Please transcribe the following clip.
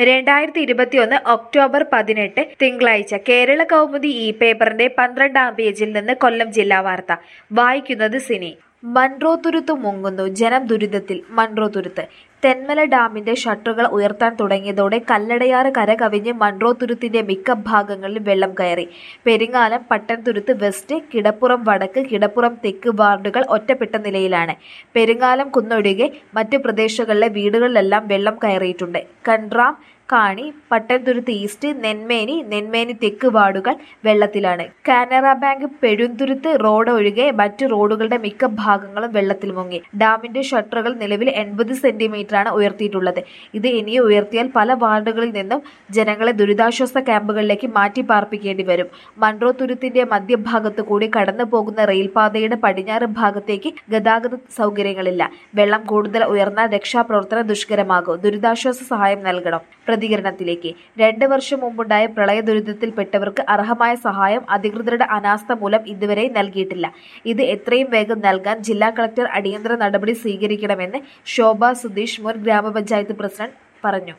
രണ്ടായിരത്തി ഇരുപത്തിയൊന്ന് ഒക്ടോബർ പതിനെട്ട് തിങ്കളാഴ്ച കേരള കൗമുദി ഈ പേപ്പറിന്റെ പന്ത്രണ്ടാം പേജിൽ നിന്ന് കൊല്ലം ജില്ലാ വാർത്ത വായിക്കുന്നത് സിനി മൺട്രോ തുരുത്ത് മുങ്ങുന്നു ജനം ദുരിതത്തിൽ മൺട്രോ തുരുത്ത് തെന്മല ഡാമിന്റെ ഷട്ടറുകൾ ഉയർത്താൻ തുടങ്ങിയതോടെ കല്ലടയാറ് കരകവിഞ്ഞ് മൺട്രോ തുരുത്തിന്റെ മിക്ക ഭാഗങ്ങളിൽ വെള്ളം കയറി പെരിങ്ങാലം പട്ടൻതുരുത്ത് വെസ്റ്റ് കിടപ്പുറം വടക്ക് കിടപ്പുറം തെക്ക് വാർഡുകൾ ഒറ്റപ്പെട്ട നിലയിലാണ് പെരിങ്ങാലം കുന്നൊഴികെ മറ്റു പ്രദേശങ്ങളിലെ വീടുകളിലെല്ലാം വെള്ളം കയറിയിട്ടുണ്ട് കൺട്രാം കാണി പട്ടൻതുരുത്ത് ഈസ്റ്റ് നെന്മേനി നെന്മേനി തെക്ക് വാർഡുകൾ വെള്ളത്തിലാണ് കാനറ ബാങ്ക് പെഴുന്തുരുത്ത് റോഡ് ഒഴികെ മറ്റു റോഡുകളുടെ മിക്ക ഭാഗങ്ങളും വെള്ളത്തിൽ മുങ്ങി ഡാമിന്റെ ഷട്ടറുകൾ നിലവിൽ എൺപത് സെന്റിമീറ്ററാണ് ഉയർത്തിയിട്ടുള്ളത് ഇത് ഇനിയും ഉയർത്തിയാൽ പല വാർഡുകളിൽ നിന്നും ജനങ്ങളെ ദുരിതാശ്വാസ ക്യാമ്പുകളിലേക്ക് മാറ്റി പാർപ്പിക്കേണ്ടി വരും മൺട്രോ തുരുത്തിന്റെ മധ്യഭാഗത്തു കൂടി കടന്നു പോകുന്ന റെയിൽപാതയുടെ പടിഞ്ഞാറ് ഭാഗത്തേക്ക് ഗതാഗത സൗകര്യങ്ങളില്ല വെള്ളം കൂടുതൽ ഉയർന്നാൽ രക്ഷാപ്രവർത്തനം ദുഷ്കരമാകും ദുരിതാശ്വാസ സഹായം നൽകണം പ്രതികരണത്തിലേക്ക് രണ്ട് വർഷം മുമ്പുണ്ടായ പ്രളയ ദുരിതത്തിൽപ്പെട്ടവർക്ക് അർഹമായ സഹായം അധികൃതരുടെ അനാസ്ഥ മൂലം ഇതുവരെ നൽകിയിട്ടില്ല ഇത് എത്രയും വേഗം നൽകാൻ ജില്ലാ കളക്ടർ അടിയന്തര നടപടി സ്വീകരിക്കണമെന്ന് ശോഭ സുധീഷ് മുൻ ഗ്രാമപഞ്ചായത്ത് പ്രസിഡന്റ് പറഞ്ഞു